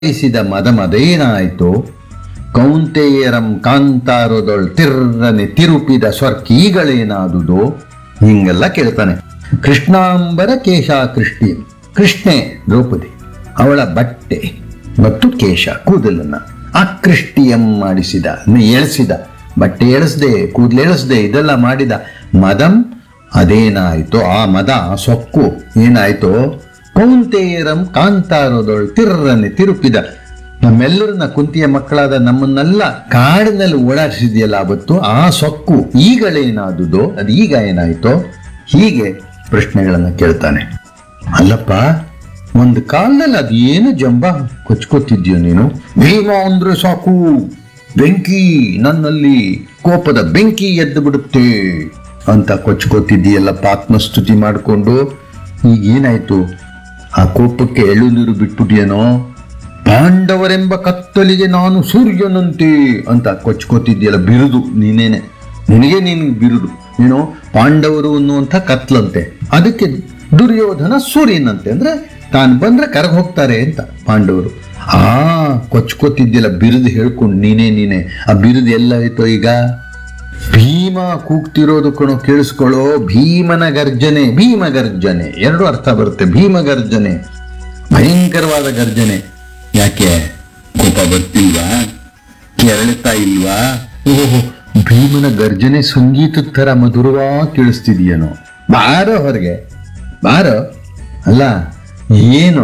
ಬಯಸಿದ ಮದ ಮದೇನಾಯಿತು ಕೌಂತೆಯರಂ ಕಾಂತಾರದೊಳ್ ತಿರ್ರನೆ ತಿರುಪಿದ ಸ್ವರ್ಕೀಗಳೇನಾದುದೋ ಹಿಂಗೆಲ್ಲ ಕೇಳ್ತಾನೆ ಕೃಷ್ಣಾಂಬರ ಕೇಶ ಕೃಷ್ಟಿ ಕೃಷ್ಣೆ ದ್ರೌಪದಿ ಅವಳ ಬಟ್ಟೆ ಮತ್ತು ಕೇಶ ಕೂದಲನ್ನ ಅಕೃಷ್ಟಿಯಂ ಮಾಡಿಸಿದ ಅಂದ್ರೆ ಎಳೆಸಿದ ಬಟ್ಟೆ ಎಳೆಸ್ದೆ ಕೂದಲು ಎಳೆಸ್ದೆ ಇದೆಲ್ಲ ಮಾಡಿದ ಮದಂ ಅದೇನಾಯ್ತು ಆ ಮದ ಆ ಸೊಕ್ಕು ಏನಾಯ್ತು ಕೌಂತೇಯರಂ ಕಾಂತಾರದೊಳ್ ತಿರ್ರನೆ ತಿರುಪಿದ ನಮ್ಮೆಲ್ಲರನ್ನ ಕುಂತಿಯ ಮಕ್ಕಳಾದ ನಮ್ಮನ್ನೆಲ್ಲ ಕಾಡಿನಲ್ಲಿ ಓಡಾಡಿಸಿದೆಯಲ್ಲ ಅವತ್ತು ಆ ಸೊಕ್ಕು ಈಗಳೇನಾದುದೋ ಅದು ಈಗ ಏನಾಯ್ತೋ ಹೀಗೆ ಪ್ರಶ್ನೆಗಳನ್ನ ಕೇಳ್ತಾನೆ ಅಲ್ಲಪ್ಪ ಒಂದು ಕಾಲದಲ್ಲಿ ಅದು ಏನು ಜಂಬ ಕೊಚ್ಕೋತಿದ್ಯೋ ನೀನು ಭೀಮ ಅಂದ್ರೆ ಸಾಕು ಬೆಂಕಿ ನನ್ನಲ್ಲಿ ಕೋಪದ ಬೆಂಕಿ ಎದ್ದು ಬಿಡುತ್ತೆ ಅಂತ ಕೊಚ್ಕೋತಿದ್ದೀಯಲ್ಲಪ್ಪ ಆತ್ಮಸ್ತುತಿ ಮಾಡಿಕೊಂಡು ಈಗ ಏನಾಯ್ತು ಆ ಕೋಪಕ್ಕೆ ಎಳ್ಳು ನೀರು ಬಿಟ್ಬಿಟ್ಟಿಯೇನೋ ಪಾಂಡವರೆಂಬ ಕತ್ತಲಿಗೆ ನಾನು ಸೂರ್ಯನಂತೆ ಅಂತ ಕೊಚ್ಕೋತಿದ್ಯಲ್ಲ ಬಿರುದು ನೀನೇನೆ ನಿನಗೆ ನೀನು ಬಿರುದು ನೀನು ಪಾಂಡವರು ಅನ್ನುವಂಥ ಕತ್ಲಂತೆ ಅದಕ್ಕೆ ದುರ್ಯೋಧನ ಸೂರ್ಯನಂತೆ ಅಂದ್ರೆ ತಾನು ಬಂದ್ರೆ ಕರಗ ಹೋಗ್ತಾರೆ ಅಂತ ಪಾಂಡವರು ಆ ಕೊಚ್ಕೋತಿದ್ಯಲ್ಲ ಬಿರುದು ಹೇಳ್ಕೊಂಡು ನೀನೇ ನೀನೆ ಆ ಬಿರುದು ಎಲ್ಲ ಆಯ್ತೋ ಈಗ ಭೀಮ ಕೂಗ್ತಿರೋದು ಕಣೋ ಕೇಳಿಸ್ಕೊಳ್ಳೋ ಭೀಮನ ಗರ್ಜನೆ ಭೀಮ ಗರ್ಜನೆ ಎರಡು ಅರ್ಥ ಬರುತ್ತೆ ಭೀಮ ಗರ್ಜನೆ ಭಯಂಕರವಾದ ಗರ್ಜನೆ ಯಾಕೆ ಕೋಪ ಬರ್ತಿಲ್ವಾ ಕೆರಳುತ್ತಾ ಇಲ್ವಾ ಓಹೋ ಭೀಮನ ಗರ್ಜನೆ ಸಂಗೀತದ ತರ ಮಧುರವಾಗಿ ಕೇಳಿಸ್ತಿದೀಯನೋ ಬಾರೋ ಹೊರಗೆ ಬಾರೋ ಅಲ್ಲ ಏನು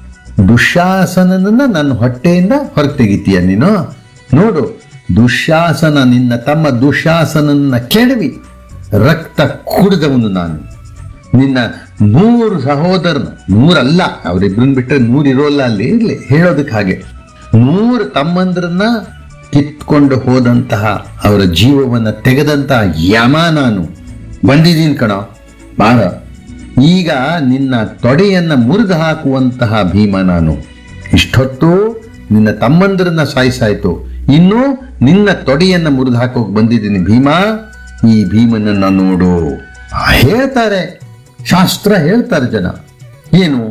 ದುಶಾಸನನ್ನ ನನ್ನ ಹೊಟ್ಟೆಯಿಂದ ಹೊರಗೆ ತೆಗಿತೀಯ ನೀನು ನೋಡು ದುಶಾಸನ ನಿನ್ನ ತಮ್ಮ ದುಶಾಸನನ್ನ ಕೆಡವಿ ರಕ್ತ ಕುಡಿದವನು ನಾನು ನಿನ್ನ ಮೂರು ಸಹೋದರನು ಮೂರಲ್ಲ ಅವರಿಬ್ಬರನ್ನ ಬಿಟ್ಟರೆ ನೂರು ಇರೋಲ್ಲ ಅಲ್ಲಿ ಇರ್ಲಿ ಹೇಳೋದಕ್ಕೆ ಹಾಗೆ ನೂರು ತಮ್ಮಂದ್ರನ್ನ ಕಿತ್ಕೊಂಡು ಹೋದಂತಹ ಅವರ ಜೀವವನ್ನ ತೆಗೆದಂತಹ ಯಮ ನಾನು ಬಂದಿದ್ದೀನಿ ಕಣ ಬಾರ ಈಗ ನಿನ್ನ ತೊಡೆಯನ್ನ ಮುರಿದು ಹಾಕುವಂತಹ ಭೀಮ ನಾನು ಇಷ್ಟೊತ್ತು ನಿನ್ನ ತಮ್ಮಂದಿರನ್ನ ಸಾಯಿಸಾಯ್ತು ಇನ್ನು ನಿನ್ನ ತೊಡೆಯನ್ನ ಮುರಿದು ಹಾಕೋಕ್ ಬಂದಿದ್ದೀನಿ ಭೀಮ ಈ ಭೀಮನನ್ನ ನೋಡು ಹೇಳ್ತಾರೆ ಶಾಸ್ತ್ರ ಹೇಳ್ತಾರೆ ಜನ ಏನು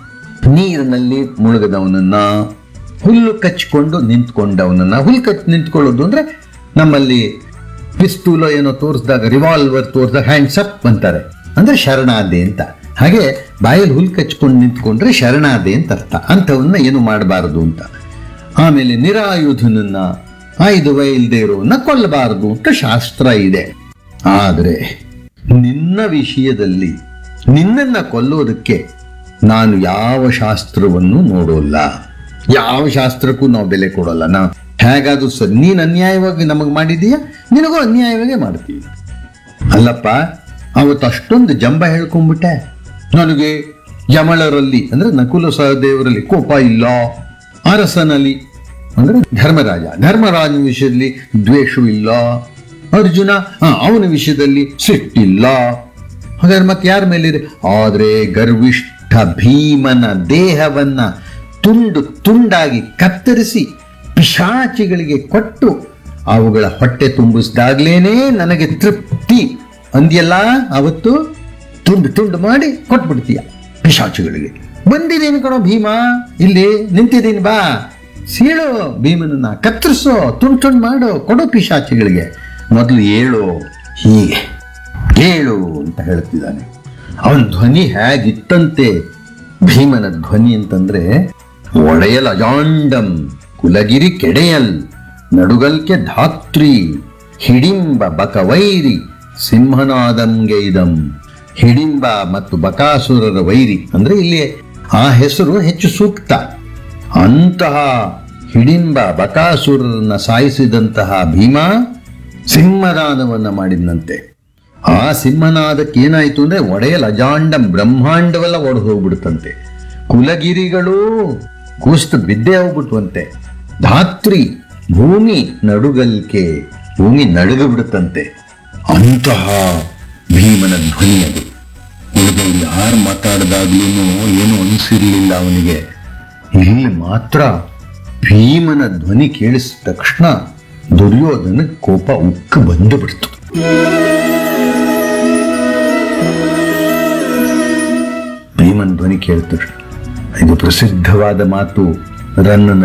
ನೀರಿನಲ್ಲಿ ಮುಳುಗದವನನ್ನ ಹುಲ್ಲು ಕಚ್ಕೊಂಡು ನಿಂತ್ಕೊಂಡವನನ್ನ ಹುಲ್ಲು ಕಚ್ ನಿಂತ್ಕೊಳ್ಳೋದು ಅಂದ್ರೆ ನಮ್ಮಲ್ಲಿ ಪಿಸ್ತೂಲೋ ಏನೋ ತೋರಿಸಿದಾಗ ರಿವಾಲ್ವರ್ ತೋರಿಸಿದಾಗ ಹ್ಯಾಂಡ್ಸ್ ಅಪ್ ಅಂತಾರೆ ಅಂದ್ರೆ ಶರಣಾದೆ ಅಂತ ಹಾಗೆ ಬಾಯಲ್ಲಿ ಹುಲ್ ಕಚ್ಕೊಂಡು ನಿಂತ್ಕೊಂಡ್ರೆ ಶರಣಾದೆ ಅಂತ ಅರ್ಥ ಅಂಥವನ್ನ ಏನು ಮಾಡಬಾರದು ಅಂತ ಆಮೇಲೆ ನಿರಾಯುಧನನ್ನ ಆಯುಧವ ಇಲ್ಲದೆ ಇರೋವನ್ನ ಕೊಲ್ಲಬಾರದು ಅಂತ ಶಾಸ್ತ್ರ ಇದೆ ಆದರೆ ನಿನ್ನ ವಿಷಯದಲ್ಲಿ ನಿನ್ನನ್ನ ಕೊಲ್ಲೋದಕ್ಕೆ ನಾನು ಯಾವ ಶಾಸ್ತ್ರವನ್ನು ನೋಡೋಲ್ಲ ಯಾವ ಶಾಸ್ತ್ರಕ್ಕೂ ನಾವು ಬೆಲೆ ಕೊಡೋಲ್ಲ ನಾ ಹೇಗಾದ್ರೂ ಸರಿ ನೀನು ಅನ್ಯಾಯವಾಗಿ ನಮಗೆ ಮಾಡಿದೀಯ ನಿನಗೂ ಅನ್ಯಾಯವಾಗೇ ಮಾಡ್ತೀವಿ ಅಲ್ಲಪ್ಪ ಅವತ್ತು ಅಷ್ಟೊಂದು ಜಂಬ ಹೇಳ್ಕೊಂಡ್ಬಿಟ್ಟೆ ನನಗೆ ಯಮಳರಲ್ಲಿ ಅಂದ್ರೆ ನಕುಲ ಸಹದೇವರಲ್ಲಿ ಕೋಪ ಇಲ್ಲ ಅರಸನಲ್ಲಿ ಅಂದ್ರೆ ಧರ್ಮರಾಜ ಧರ್ಮರಾಜನ ವಿಷಯದಲ್ಲಿ ದ್ವೇಷವಿಲ್ಲ ಅರ್ಜುನ ಆ, ಅವನ ವಿಷಯದಲ್ಲಿ ಸಿಟ್ಟಿಲ್ಲ ಹಾಗಾದ್ರೆ ಮತ್ತೆ ಯಾರ ಮೇಲಿದೆ ಆದ್ರೆ ಗರ್ವಿಷ್ಠ ಭೀಮನ ದೇಹವನ್ನ ತುಂಡು ತುಂಡಾಗಿ ಕತ್ತರಿಸಿ ಪಿಶಾಚಿಗಳಿಗೆ ಕೊಟ್ಟು ಅವುಗಳ ಹೊಟ್ಟೆ ತುಂಬಿಸಿದಾಗ್ಲೇನೆ ನನಗೆ ತೃಪ್ತಿ ಅಂದ್ಯಲ್ಲ ಅವತ್ತು ತುಂಡು ತುಂಡು ಮಾಡಿ ಕೊಟ್ಬಿಡ್ತೀಯ ಪಿಶಾಚಿಗಳಿಗೆ ಬಂದಿದ್ದೀನಿ ಕಣೋ ಭೀಮ ಇಲ್ಲಿ ನಿಂತಿದ್ದೀನಿ ಬಾ ಸೀಳು ಭೀಮನನ್ನ ಕತ್ತರಿಸೋ ತುಂಡು ತುಂಡು ಮಾಡು ಕೊಡು ಪಿಶಾಚಿಗಳಿಗೆ ಮೊದಲು ಏಳು ಹೀಗೆ ಏಳು ಅಂತ ಹೇಳ್ತಿದ್ದಾನೆ ಅವನ ಧ್ವನಿ ಹೇಗಿತ್ತಂತೆ ಭೀಮನ ಧ್ವನಿ ಅಂತಂದ್ರೆ ಒಡೆಯಲ್ ಅಜಾಂಡಂ ಕುಲಗಿರಿ ಕೆಡೆಯಲ್ ನಡುಗಲ್ಕೆ ಧಾತ್ರಿ ಹಿಡಿಂಬ ಬಕವೈರಿ ಸಿಂಹನಾದಂಗೆ ಇದಂ ಹಿಡಿಂಬ ಮತ್ತು ಬಕಾಸುರರ ವೈರಿ ಅಂದ್ರೆ ಇಲ್ಲಿ ಆ ಹೆಸರು ಹೆಚ್ಚು ಸೂಕ್ತ ಅಂತಹ ಹಿಡಿಂಬ ಬಕಾಸುರರನ್ನ ಸಾಯಿಸಿದಂತಹ ಭೀಮ ಸಿಂಹದಾನವನ್ನ ಮಾಡಿದಂತೆ ಆ ಸಿಂಹನಾದಕ್ಕೆ ಏನಾಯ್ತು ಅಂದ್ರೆ ಒಡೆಯಲ್ ಅಜಾಂಡಂ ಬ್ರಹ್ಮಾಂಡವೆಲ್ಲ ಒಡೆದು ಹೋಗ್ಬಿಡುತ್ತಂತೆ ಕುಲಗಿರಿಗಳು ಕೂಸ್ತು ಬಿದ್ದೇ ಹೋಗ್ಬಿಟ್ವಂತೆ ಧಾತ್ರಿ ಭೂಮಿ ನಡುಗಲ್ಕೆ ಭೂಮಿ ನಡುಗ ಬಿಡುತ್ತಂತೆ ಅಂತಹ ಭೀಮನ ಧ್ವನಿ ಅದು ಉಳಿದವ್ರು ಯಾರು ಮಾತಾಡಿದಾಗ್ಲೂ ಏನು ಅನಿಸಿರ್ಲಿಲ್ಲ ಅವನಿಗೆ ಇಲ್ಲಿ ಮಾತ್ರ ಭೀಮನ ಧ್ವನಿ ಕೇಳಿಸಿದ ತಕ್ಷಣ ದುರ್ಯೋಧನ ಕೋಪ ಉಕ್ಕ ಬಂದು ಬಿಡ್ತು ಭೀಮನ್ ಧ್ವನಿ ಕೇಳಿದ ತಕ್ಷಣ ಇದು ಪ್ರಸಿದ್ಧವಾದ ಮಾತು ರನ್ನ